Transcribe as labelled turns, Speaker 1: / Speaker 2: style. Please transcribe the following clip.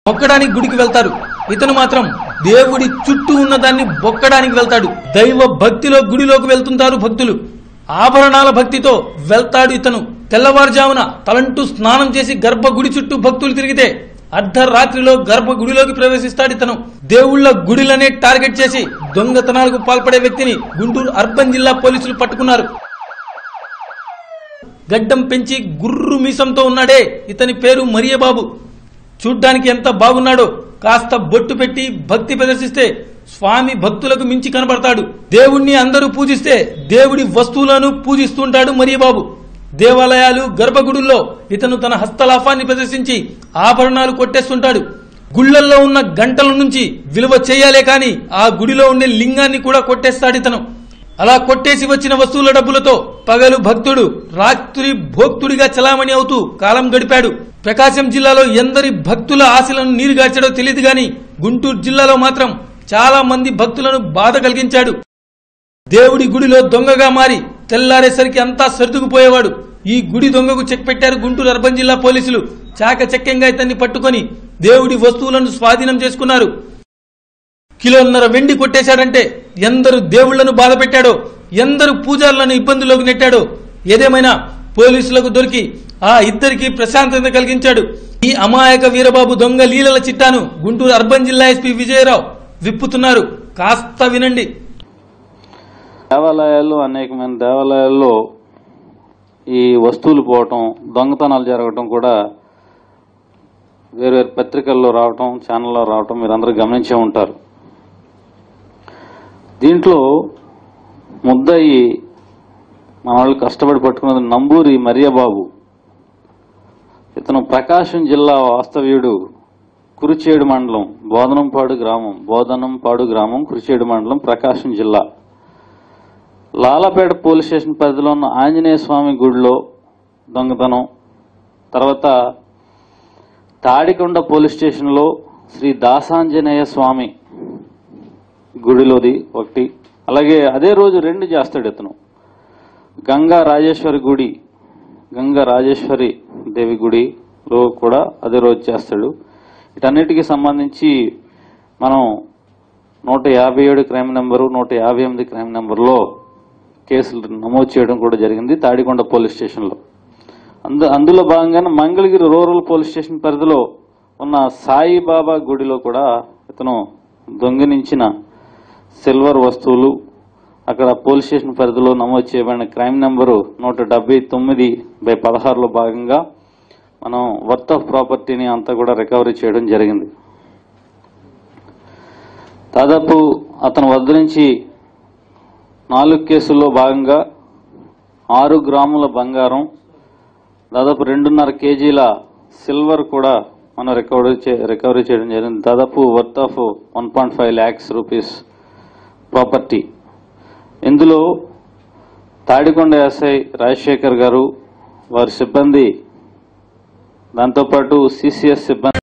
Speaker 1: మొక్కడానికి గుడికి వెళ్తారు ఇతను మాత్రం దేవుడి చుట్టూ ఉన్న దాన్ని బొక్కడానికి వెళ్తాడు దైవ భక్తిలో గుడిలోకి వెళ్తుంటారు భక్తులు ఆభరణాల భక్తితో వెళ్తాడు ఇతను తెల్లవారుజామున తలంటూ స్నానం చేసి గర్భగుడి చుట్టూ భక్తులు తిరిగితే అర్ధరాత్రిలో గర్భగుడిలోకి ప్రవేశిస్తాడు ఇతను దేవుళ్ల గుడిలనే టార్గెట్ చేసి దొంగతనాలకు పాల్పడే వ్యక్తిని గుంటూరు అర్బన్ జిల్లా పోలీసులు పట్టుకున్నారు గడ్డం పెంచి గుర్రు మీసంతో ఉన్నాడే ఇతని పేరు మరియబాబు చూడ్డానికి ఎంత బాగున్నాడో కాస్త బొట్టు పెట్టి భక్తి ప్రదర్శిస్తే స్వామి భక్తులకు మించి కనబడతాడు దేవుణ్ణి అందరూ పూజిస్తే దేవుడి వస్తువులను పూజిస్తుంటాడు మరియబాబు దేవాలయాలు గర్భగుడుల్లో ఇతను తన హస్తలాఫాన్ని ప్రదర్శించి ఆభరణాలు కొట్టేస్తుంటాడు గుళ్ళల్లో ఉన్న గంటల నుంచి విలువ చేయాలే కాని ఆ గుడిలో ఉండే లింగాన్ని కూడా కొట్టేస్తాడు ఇతను అలా కొట్టేసి వచ్చిన వస్తువుల డబ్బులతో పగలు భక్తుడు రాత్రి భోక్తుడిగా చలామణి అవుతూ కాలం గడిపాడు ప్రకాశం జిల్లాలో ఎందరి భక్తుల ఆశలను నీరుగార్చాడో తెలియదు గాని గుంటూరు జిల్లాలో మాత్రం చాలా మంది భక్తులను బాధ కలిగించాడు దేవుడి గుడిలో దొంగగా మారి తెల్లారేసరికి అంతా సర్దుకుపోయేవాడు ఈ గుడి దొంగకు చెక్ పెట్టారు గుంటూరు అర్బన్ జిల్లా పోలీసులు చాకచక్యంగా ఇతన్ని పట్టుకొని దేవుడి వస్తువులను స్వాధీనం చేసుకున్నారు కిలోన్నర వెండి కొట్టేశాడంటే ఎందరు దేవుళ్లను బాధ పెట్టాడో ఎందరు పూజారులను ఇబ్బందుల్లోకి నెట్టాడో ఏదేమైనా పోలీసులకు దొరికి ఆ ఇద్దరికి ప్రశాంతత కలిగించాడు ఈ అమాయక వీరబాబు దొంగ లీలల చిట్టాను గుంటూరు అర్బన్ జిల్లా ఎస్పీ విజయరావు విప్పుతున్నారు కాస్త వినండి
Speaker 2: దేవాలయాల్లో అనేకమైన దేవాలయాల్లో ఈ వస్తువులు పోవటం దొంగతనాలు జరగటం కూడా వేరు వేరు పత్రికల్లో రావటం ఛానల్లో రావటం మీరు అందరూ గమనించే ఉంటారు దీంట్లో ముద్దయి మన వాళ్ళు కష్టపడి పట్టుకున్నది నంబూరి మరియబాబు ఇతను ప్రకాశం జిల్లా వాస్తవ్యుడు కురిచేడు మండలం బోధనంపాడు గ్రామం బోధనంపాడు గ్రామం కురిచేడు మండలం ప్రకాశం జిల్లా లాలపేట పోలీస్ స్టేషన్ పరిధిలో ఉన్న ఆంజనేయ స్వామి గుడిలో దొంగతనం తర్వాత తాడికొండ పోలీస్ స్టేషన్లో శ్రీ దాసాంజనేయ స్వామి గుడిలోది ఒకటి అలాగే అదే రోజు రెండు చేస్తాడు ఇతను గంగా రాజేశ్వరి గుడి గంగా రాజేశ్వరి దేవి గుడిలో కూడా అదే రోజు చేస్తాడు వీటన్నిటికీ సంబంధించి మనం నూట యాభై ఏడు క్రైమ్ నెంబరు నూట యాభై ఎనిమిది క్రైమ్ నెంబర్లో కేసులు నమోదు చేయడం కూడా జరిగింది తాడికొండ పోలీస్ స్టేషన్లో అందు అందులో భాగంగానే మంగళగిరి రూరల్ పోలీస్ స్టేషన్ పరిధిలో ఉన్న సాయిబాబా గుడిలో కూడా ఇతను దొంగిలించిన సిల్వర్ వస్తువులు అక్కడ పోలీస్ స్టేషన్ పరిధిలో నమోదు చేయబడిన క్రైమ్ నెంబరు నూట డెబ్బై తొమ్మిది బై పదహారులో భాగంగా మనం వర్త్ ఆఫ్ ప్రాపర్టీని అంతా కూడా రికవరీ చేయడం జరిగింది దాదాపు అతని వద్ద నుంచి నాలుగు కేసుల్లో భాగంగా ఆరు గ్రాముల బంగారం దాదాపు రెండున్నర కేజీల సిల్వర్ కూడా మనం రికవరీ చే- రికవరీ చేయడం జరిగింది దాదాపు worth of one point five lakhs rupees property ఇందులో తాడికొండ ఎస్ఐ రాజశేఖర్ గారు వారి సిబ్బంది దాంతోపాటు సిసిఎస్ సిబ్బంది